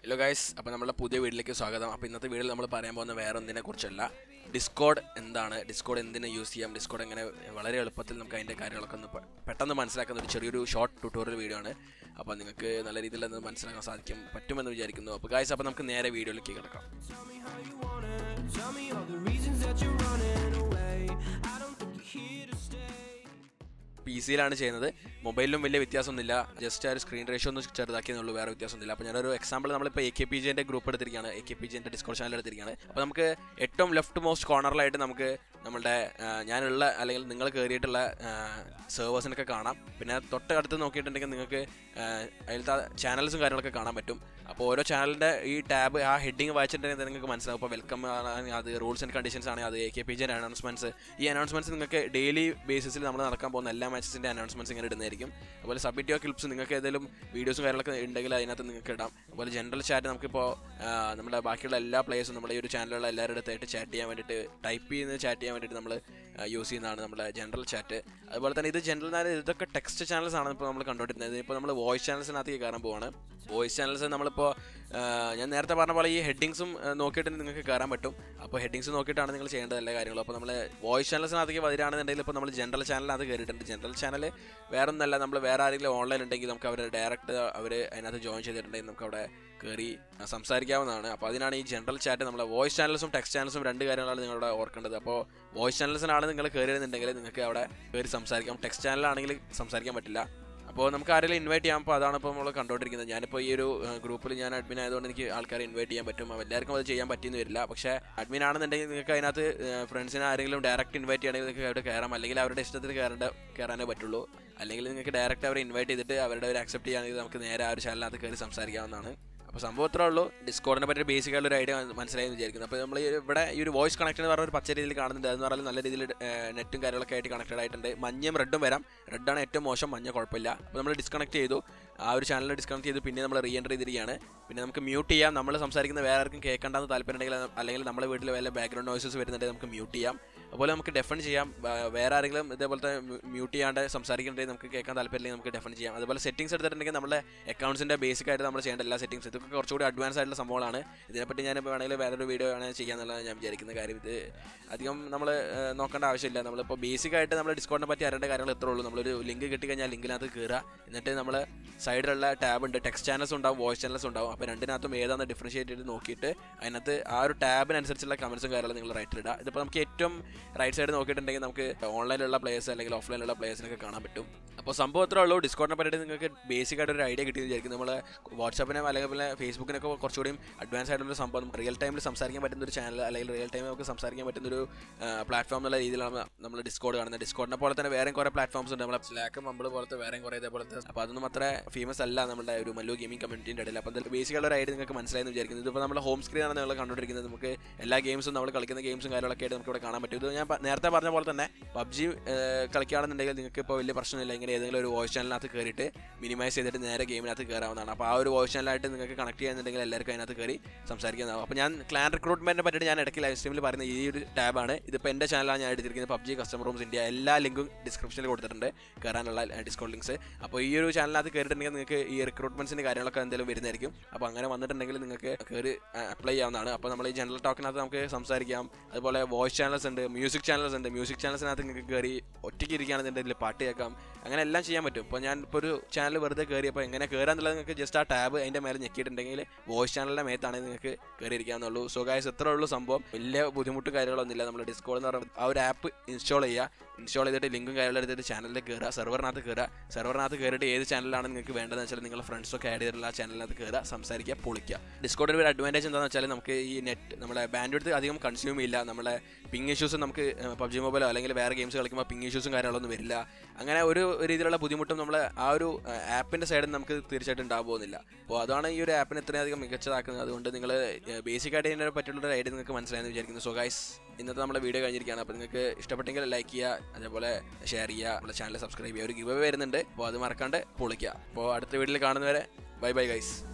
Hello guys അപ്പോൾ നമ്മുടെ പുതിയ വീട്ടിലേക്ക് സ്വാഗതം അപ്പോൾ ഇന്നത്തെ വീഡിയോയിൽ നമ്മൾ പറയാൻ പോകുന്ന വേറെ ഒന്നിനെ കുറിച്ചല്ല ഡിസ്കോഡ് എന്താണ് ഡിസ്കോഡ് എന്തിനെ യൂസ് ചെയ്യാം ഡിസ്കോഡ് എങ്ങനെ വളരെ എളുപ്പത്തിൽ നമുക്ക് അതിൻ്റെ കാര്യങ്ങളൊക്കെ ഒന്ന് പെ- പെട്ടെന്ന് മനസ്സിലാക്കുന്ന ഒരു ചെറിയൊരു ഷോർട്ട് ട്യൂട്ടോറിയൽ വീഡിയോ ആണ് അപ്പോൾ നിങ്ങൾക്ക് നല്ല രീതിയിൽ അത് മനസ്സിലാക്കാൻ സാധിക്കും പറ്റുമെന്ന് വിചാരിക്കുന്നു അപ്പോൾ ഗൈസ് അപ്പോൾ നമുക്ക് നേരെ വീഡിയോയിലേക്ക് കിടക്കാം Tell me how you want it. Tell me all the reasons that you're running away. I don't think you're here to stay. പി സിയിലാണ് ചെയ്യുന്നത് മൊബൈലിലും വലിയ വ്യത്യാസമൊന്നുമില്ല ജസ്റ്റ് ആ ഒരു സ്ക്രീൻ റേഷ്യോ ഒന്ന് ചെറുതാക്കിയെന്നുള്ളൂ വേറെ വ്യത്യാസമൊന്നുമില്ല അപ്പോൾ ഞാനൊരു എക്സാമ്പിൾ നമ്മളിപ്പോൾ എ കെ പി ജിൻ്റെ ഗ്രൂപ്പ് എടുത്തിരിക്കുകയാണ് എ കെ പി ജിൻ്റെ ഡിസ്കോഡ് ചാനൽ എടുത്തിരിക്കുകയാണ് അപ്പോൾ നമുക്ക് ഏറ്റവും ലെഫ്റ്റ് മോസ്റ്റ് കോർണറിലായിട്ട് നമുക്ക് നമ്മളുടെ ആ, ഞാനുള്ള അല്ലെങ്കിൽ നിങ്ങൾ കയറിയിട്ടുള്ള സെർവേഴ്സിനൊക്കെ കാണാം പിന്നെ തൊട്ട് അടുത്ത് നോക്കിയിട്ടുണ്ടെങ്കിൽ നിങ്ങൾക്ക് ആ, അതിലത്തെ ചാനൽസും കാര്യങ്ങളൊക്കെ കാണാൻ പറ്റും അപ്പോൾ ഓരോ ചാനലിൻ്റെ ഈ ടാബ് ആ ഹെഡിങ് വായിച്ചിട്ടുണ്ടെങ്കിൽ നിങ്ങൾക്ക് മനസ്സിലാവും ഇപ്പോൾ വെൽക്കം ആണ് അത് റൂൾസ് ആൻഡ് കണ്ടീഷൻസ് ആണ് അത് എ കെ പി ജിൻ്റെ അനൗൺസ്മെൻറ്റ്സ് ഈ അനൗൺസ്മെൻറ്റ്സ് നിങ്ങൾക്ക് ഡെയിലി ബേസിസിൽ നമ്മൾ നടക്കാൻ പോകുന്ന എല്ലാ മാച്ചസിൻ്റെ അനൗൺസ്മെൻറ്റ്സ് ഇങ്ങനെ ഇടുന്നതായിരിക്കും അതുപോലെ സബ്മിറ്റ് ക്ലിപ്സ് നിങ്ങൾക്ക് ഏതെങ്കിലും വീഡിയോസും കാര്യങ്ങളൊക്കെ ഉണ്ടെങ്കിൽ അതിനകത്ത് നിങ്ങൾക്ക് ഇടാം അതുപോലെ ജനറൽ ചാറ്റ് നമുക്കിപ്പോൾ ആ, നമ്മുടെ ബാക്കിയുള്ള എല്ലാ പ്ലേയേഴ്സും നമ്മുടെ ഈ ഒരു ചാനലിലുള്ള എല്ലാവരുടെ അടുത്തായിട്ട് ചാറ്റ് ചെയ്യാൻ വേണ്ടിയിട്ട് ടൈപ്പ് ചെയ്യുന്നത് ചാറ്റ് ചെയ്യാൻ വേണ്ടിയിട്ട് നമ്മൾ യൂസ് ചെയ്യുന്നതാണ് നമ്മുടെ ജനറൽ ചാറ്റ് അതുപോലെ തന്നെ ഇത് ജനറൽ എന്നാൽ ഇതൊക്കെ ടെക്സ്റ്റ് ചാനൽസ് ആണ് ഇപ്പോൾ നമ്മൾ കണ്ടുകൊണ്ടിരുന്നത് ഇപ്പോൾ നമ്മൾ വോയിസ് ചാനൽസിനകത്തേക്ക് കയറാൻ പോവാണ് വോയിസ് ചാനൽസ് നമ്മളിപ്പോൾ ആ, ഞാൻ നേരത്തെ പറഞ്ഞ പോലെ ഈ ഹെഡിങ്സും നോക്കിയിട്ട് നിങ്ങൾക്ക് കയറാൻ പറ്റും അപ്പോൾ ഹെഡിങ്സ് നോക്കിയിട്ടാണ് നിങ്ങൾ ചെയ്യേണ്ടത് എല്ലാ കാര്യങ്ങളും അപ്പോൾ നമ്മൾ വോയിസ് ചാനൽസിനകത്തേക്ക് വരികയാണെന്നുണ്ടെങ്കിൽ ഇപ്പോൾ നമ്മൾ ജനറൽ ചാനലിനകത്ത് കയറിയിട്ടുണ്ട് ജനറൽ ചാനൽ വേറെ ഒന്നല്ല നമ്മൾ വേറെ ആരെങ്കിലും ഓൺലൈൻ ഉണ്ടെങ്കിൽ നമുക്ക് അവർ ഡയറക്റ്റ് അവർ അതിനകത്ത് ജോയിൻ ചെയ്തിട്ടുണ്ടെങ്കിൽ നമുക്ക് അവിടെ കയറി ആ, സംസാരിക്കാവുന്നതാണ് അപ്പോൾ അതിനാണ് ഈ ജനറൽ ചാറ്റ് നമ്മളെ വോയിസ് ചാനൽസും ടെക്സ്റ്റ് ചാനൽസും രണ്ട് കാര്യങ്ങളാണ് നിങ്ങളുടെ ഓർക്കേണ്ടത് അപ്പോൾ വോയിസ് ചാനൽസിനാണ് നിങ്ങൾ കയറിയിരുന്നുണ്ടെങ്കിൽ നിങ്ങൾക്ക് അവിടെ കയറി സംസാരിക്കാം ടെക്സ്റ്റ് ചാനലാണെങ്കിൽ സംസാരിക്കാൻ പറ്റില്ല അപ്പോൾ നമുക്ക് ആരെങ്കിലും ഇൻവൈറ്റ് ചെയ്യാം അപ്പോൾ അതാണ് ഇപ്പോൾ നമ്മൾ കണ്ടുകൊണ്ടിരിക്കുന്നത് ഞാനിപ്പോൾ ഈ ഒരു ഗ്രൂപ്പിൽ ഞാൻ അഡ്മിൻ ആയതുകൊണ്ട് എനിക്ക് ആൾക്കാരെ ഇൻവൈറ്റ് ചെയ്യാൻ പറ്റും അപ്പോൾ എല്ലാവർക്കും അത് ചെയ്യാൻ പറ്റിയെന്ന് വരില്ല പക്ഷേ അഡ്മിൻ ആണെന്നുണ്ടെങ്കിൽ നിങ്ങൾക്ക് അതിനകത്ത് ഫ്രണ്ട്സിനെ ആരെങ്കിലും ഡയറക്റ്റ് ഇൻവൈറ്റ് ചെയ്യണമെങ്കിൽ നിങ്ങൾക്ക് അവിടെ കയറാം അല്ലെങ്കിൽ അവരുടെ ഇഷ്ടത്തിന് കയറേണ്ട കയറാനേ പറ്റുള്ളൂ അല്ലെങ്കിൽ നിങ്ങൾക്ക് ഡയറക്റ്റ് അവരെ ഇൻവൈറ്റ് ചെയ്തിട്ട് അവരുടെ ഒരു അക്സെപ്റ്റ് ചെയ്യുകയാണെങ്കിൽ നമുക്ക് നേരെ ആ ഒരു ചാനലിനകത്ത് കയറി സംസാരിക്കാവുന്നതാണ് അപ്പോൾ സംഭവം ഇത്രേ ഉള്ളൂ ഡിസ്കോഡിനെ പറ്റി ബേസിക് ആയിട്ടുള്ള ഒരു ഐഡിയ മനസ്സിലായി എന്ന് വിചാരിക്കുന്നു അപ്പോൾ നമ്മൾ ഈ ഇവിടെ ഈ ഒരു വോയിസ് കണക്ഷൻ എന്ന് പറഞ്ഞ ഒരു പച്ച രീതിയിൽ കാണുന്നുണ്ട് അതെന്ന് പറഞ്ഞാൽ നല്ല രീതിയിൽ നെറ്റും കാര്യങ്ങളൊക്കെ ആയിട്ട് കണക്റ്റഡ് ആയിട്ടുണ്ട് മഞ്ഞയും റെഡും വരാം റെഡാണ് ഏറ്റവും മോശം മഞ്ഞ കുഴപ്പമില്ല അപ്പോൾ നമ്മൾ ഡിസ്കണക്ട് ചെയ്തു ആ ഒരു ചാനൽ ഡിസ്കണക്ട് ചെയ്തു പിന്നെ നമ്മൾ റീ എൻ്റർ ചെയ്തിരിക്കുകയാണ് പിന്നെ നമുക്ക് മ്യൂട്ട് ചെയ്യാം നമ്മൾ സംസാരിക്കുന്ന വേറെ ആർക്കും കേൾക്കേണ്ടെന്ന് താല്പര്യമുണ്ടെങ്കിൽ അല്ലെങ്കിൽ നമ്മുടെ വീട്ടിൽ വല്ല ബാക്ക്ഗ്രൗണ്ട് നോയ്സസ് വരുന്നുണ്ടെങ്കിൽ നമുക്ക് മ്യൂട്ട് ചെയ്യാം അതുപോലെ നമുക്ക് ഡെഫൺ ചെയ്യാം ആ, വേറെ ആരെങ്കിലും ഇതേപോലത്തെ മ്യൂട്ട് ചെയ്യാണ്ട് സംസാരിക്കുന്നുണ്ടെങ്കിൽ നമുക്ക് കേൾക്കാൻ താല്പര്യമില്ലെങ്കിൽ നമുക്ക് ഡെഫൺ ചെയ്യാം അതുപോലെ സെറ്റിംഗ്സ് എടുത്തിട്ടുണ്ടെങ്കിൽ നമ്മുടെ അക്കൗണ്ട്സിൻ്റെ ബേസിക് ആയിട്ട് നമ്മൾ ചെയ്യേണ്ട എല്ലാ സെറ്റിംഗ്സ് ഇതൊക്കെ കുറച്ചുകൂടി അഡ്വാൻസ് ആയിട്ടുള്ള സംഭവമാണ് ഇതിനെപ്പറ്റി ഞാൻ ഇപ്പോൾ വേണമെങ്കിൽ വേറൊരു വീഡിയോ വേണമെങ്കിൽ ചെയ്യാന്നുള്ളതാണ് ഞാൻ വിചാരിക്കുന്ന കാര്യം ഇത് അധികം നമ്മൾ നോക്കേണ്ട ആവശ്യമില്ല നമ്മളിപ്പോൾ ബേസിക് ആയിട്ട് നമ്മൾ ഡിസ്കൗണ്ടിനെ പറ്റി അറിയേണ്ട കാര്യങ്ങൾ എത്ര ഉള്ളൂ നമ്മളൊരു ലിങ്ക് കിട്ടിക്കഴിഞ്ഞാൽ ലിങ്കിനകത്ത് കയറുക എന്നിട്ട് നമ്മൾ സൈഡിലുള്ള ടാബ് ഉണ്ട് ടെക്സ്റ്റ് ചാനൽസ് ഉണ്ടാവും വോയിസ് ചാനൽസ് ഉണ്ടാവും അപ്പോൾ രണ്ടിനകത്തും ഏതാണെന്ന് ഡിഫറൻഷിയേറ്റ് ചെയ്ത് നോക്കിയിട്ട് അതിനകത്ത് ആ ഒരു ടാബിനനുസരിച്ചുള്ള കമൻസും കാര്യങ്ങളും നിങ്ങൾ റൈറ്റ് ഇടുക ഇതിപ്പോൾ നമുക്ക് ഏറ്റവും റൈറ്റ് സൈഡ് നോക്കിയിട്ടുണ്ടെങ്കിൽ നമുക്ക് ഓൺലൈനിലുള്ള പ്ലേയേഴ്സ് അല്ലെങ്കിൽ ഓഫ്ലൈനിലുള്ള പ്ലേയേഴ്സിനൊക്കെ കാണാൻ പറ്റും അപ്പോൾ സംഭവം അത്രേ ഉള്ളൂ ഡിസ്കൗണ്ടിനെ പറ്റിയിട്ട് നിങ്ങൾക്ക് ബേസിക് ആയിട്ട് ഒരു ഐഡിയ കിട്ടിയെന്ന് വിചാരിക്കും നമ്മൾ വാട്സാപ്പിനെ അല്ലെങ്കിൽ പിന്നെ ഫേസ്ബുക്കിനൊക്കെ കുറച്ചുകൂടി അഡ്വാൻസ് ആയിട്ടുള്ള സംഭവം റിയൽ ടൈമിൽ സംസാരിക്കാൻ പറ്റുന്ന ഒരു ചാനൽ അല്ലെങ്കിൽ റിയൽ ടൈമിൽ നമുക്ക് സംസാരിക്കാൻ പറ്റുന്ന ഒരു പ്ലാറ്റ്ഫോം എന്നുള്ള രീതിയിലാണ് നമ്മൾ ഡിസ്കോഡ് കാണുന്നത് ഡിസ്കോഡിനെ പോലെ തന്നെ വേറെയും കുറേ പ്ലാറ്റ്ഫോംസ് ഉണ്ട് നമ്മളെ സ്ലാക്ക് മമ്പിൾ പോലത്തെ വേറെയും കുറേ ഇതേപോലത്തെ അപ്പോൾ അതൊന്നും അത്ര ഫേമസ് അല്ല നമ്മുടെ ഒരു മല്ലു ഗെയിമിംഗ് കമ്മ്യൂണിറ്റിൻ്റെ ഇടയിൽ അപ്പോൾ എന്തായാലും ബേസിക് ഒരു ഐഡിയ നിങ്ങൾക്ക് മനസ്സിലായെന്ന് വിചാരിക്കുന്നത് ഇതിപ്പോൾ നമ്മുടെ ഹോം സ്ക്രീനാണ് നിങ്ങൾ കണ്ടുകൊണ്ടിരിക്കുന്നത് നമുക്ക് എല്ലാ ഗെയിംസും നമ്മൾ കളിക്കുന്ന ഗെയിംസും കാര്യങ്ങളൊക്കെ ആയിട്ട് നമുക്ക് ഇവിടെ കാണാൻ പറ്റും ഇത് ഞാൻ പ- നേരത്തെ പറഞ്ഞ പോലെ തന്നെ പബ്ജി കളിക്കുകയാണെന്നുണ്ടെങ്കിൽ നിങ്ങൾക്ക് ഇപ്പോൾ വലിയ പ്രശ്നമില്ല ഇങ്ങനെ ഏതെങ്കിലും ഒരു വോയിസ് ചാനലിനകത്ത് കയറിയിട്ട് മിനിമൈസ് ചെയ്തിട്ട് നേരെ ഗെയിമിനകത്ത് കയറാവുന്നതാണ് അപ്പോൾ ആ ഒരു വോയിസ് ചാനലായിട്ട് നിങ്ങൾക്ക് കണക്ട് ചെയ്യുന്നുണ്ടെങ്കിൽ എല്ലാവർക്കും അതിനകത്ത് കയറി സംസാരിക്കുന്നതാവും അപ്പോൾ ഞാൻ ക്ലാൻ റിക്രൂട്ട്മെൻറ്റിനെ പറ്റിയിട്ട് ഞാൻ ഇടയ്ക്ക് ലൈവ് സ്ട്രീമിൽ പറയുന്ന ഈ ഒരു ടാബാണ് ഇതിപ്പോൾ എൻ്റെ ചാനലാണ് ഞാൻ എടുത്തിരിക്കുന്നത് പബ്ജി കസ്റ്റമർ റൂംസ് ഇന്ത്യ എല്ലാ ലിങ്കും ഡിസ്ക്രിപ്ഷനിൽ കൊടുത്തിട്ടുണ്ട് കയറാനുള്ള ഡിസ്കൗണ്ട് ലിങ്ക്സ് അപ്പോൾ ഈ ഒരു ചാനലിനകത്ത് കയറിയിട്ടുണ്ടെങ്കിൽ നിങ്ങൾക്ക് ഈ റിക്രൂട്ട്മെൻറ്റ്സിൻ്റെ കാര്യങ്ങളൊക്കെ എന്തെങ്കിലും വരുന്നതായിരിക്കും അപ്പോൾ അങ്ങനെ വന്നിട്ടുണ്ടെങ്കിൽ നിങ്ങൾക്ക് കയറി അപ്ലൈ ചെയ്യാവുന്നതാണ് അപ്പോൾ നമ്മൾ ഈ ജനറൽ ടോക്കിനകത്ത് നമുക്ക് സംസാരിക്കാം അതുപോലെ വോയിസ് ചാനൽസ് ഉണ്ട് മ്യൂസിക് ചാനൽസ് ഉണ്ട് മ്യൂസിക് ചാനൽസിനകത്ത് നിങ്ങൾക്ക് കയറി ഒറ്റയ്ക്ക് ഇരിക്കുകയാണെന്നുണ്ടെങ്കിൽ പാട്ട് കേൾക്കാം അങ്ങനെ എല്ലാം ചെയ്യാൻ പറ്റും ഇപ്പോൾ ഞാൻ ഇപ്പോൾ ഒരു ചാനൽ വെറുതെ കയറിയപ്പോൾ എങ്ങനെ കയറാന്നുള്ളത് നിങ്ങൾക്ക് ജസ്റ്റ് ആ ടാബ് അതിൻ്റെ മേലെ ഞെക്കിയിട്ടുണ്ടെങ്കിൽ വോയിസ് ചാനലിൻ്റെ മേത്താണ് നിങ്ങൾക്ക് കയറി ഇരിക്കാന്നുള്ളൂ സോ ഗായ്സ് എത്ര ഉള്ളൂ സംഭവം വലിയ ബുദ്ധിമുട്ടും കാര്യങ്ങളൊന്നുമില്ല നമ്മൾ ഡിസ്കോഡ് എന്ന് പറയുന്നത് ആ ഒരു ആപ്പ് ഇൻസ്റ്റാൾ ചെയ്യുക ഇൻസ്റ്റാൾ ചെയ്തിട്ട് ലിങ്കും കാര്യങ്ങളും എടുത്തിട്ട് ചാനലിൽ കയറുക സെർവറിനകത്ത് കയറുക സെർവറിനകത്ത് കയറിയിട്ട് ഏത് ചാനലാണ് നിങ്ങൾക്ക് വേണ്ടതെന്ന് വെച്ചാൽ നിങ്ങളുടെ ഫ്രണ്ട്സൊക്കെ ആഡ് ചെയ്തിട്ടുള്ള ആ ചാനലിനകത്ത് കയറുക സംസാരിക്കുക പൊളിക്കുക ഡിസ്കോഡിന് ഒരു അഡ്വാൻറ്റേജ് എന്താണെന്ന് വെച്ചാൽ നമുക്ക് ഈ നെറ്റ് നമ്മുടെ ബാൻഡ് എടുത്ത് അധികം കൺസ്യൂം ചെയ്യില്ല നമ്മളെ പിങ് ഇഷ്യൂസ് നമുക്ക് പബ്ജി മൊബൈലോ അല്ലെങ്കിൽ വേറെ ഗെയിംസ് കളിക്കുമ്പോൾ പിങ് ഇഷ്യൂസും കാര്യങ്ങളൊന്നും വരില്ല അങ്ങനെ ഒരു രീതിയിലുള്ള ബുദ്ധിമുട്ടും നമ്മൾ ആ ഒരു ആപ്പിൻ്റെ സൈഡിൽ നിന്ന് നമുക്ക് തീർച്ചയായിട്ടും ഉണ്ടാകാൻ പോകുന്നില്ല അപ്പോൾ അതാണ് ഈ ഒരു ആപ്പിനെ ഇത്രയധികം മികച്ചതാക്കുന്നത് അതുകൊണ്ട് നിങ്ങൾ ബേസിക് ആയിട്ട് ഇതിനെ പറ്റിയുള്ള ഒരു ഐഡിയ നിങ്ങൾക്ക് മനസ്സിലായെന്ന് വിചാരിക്കുന്നു സോ ഗൈസ് ഇന്നത്തെ നമ്മുടെ വീഡിയോ കഴിഞ്ഞിരിക്കുകയാണ് അപ്പോൾ നിങ്ങൾക്ക് ഇഷ്ടപ്പെട്ടെങ്കിൽ ലൈക്ക് ചെയ്യുക അതേപോലെ ഷെയർ ചെയ്യുക നമ്മുടെ ചാനൽ സബ്സ്ക്രൈബ് ചെയ്യുക ഒരു ഗിവ് വരുന്നുണ്ട് അപ്പോൾ അത് മറക്കാണ്ട് പൊളിക്കുക അപ്പോൾ അടുത്ത വീഡിയോയിൽ കാണുന്നവരെ ബൈ ബൈ ഗൈസ്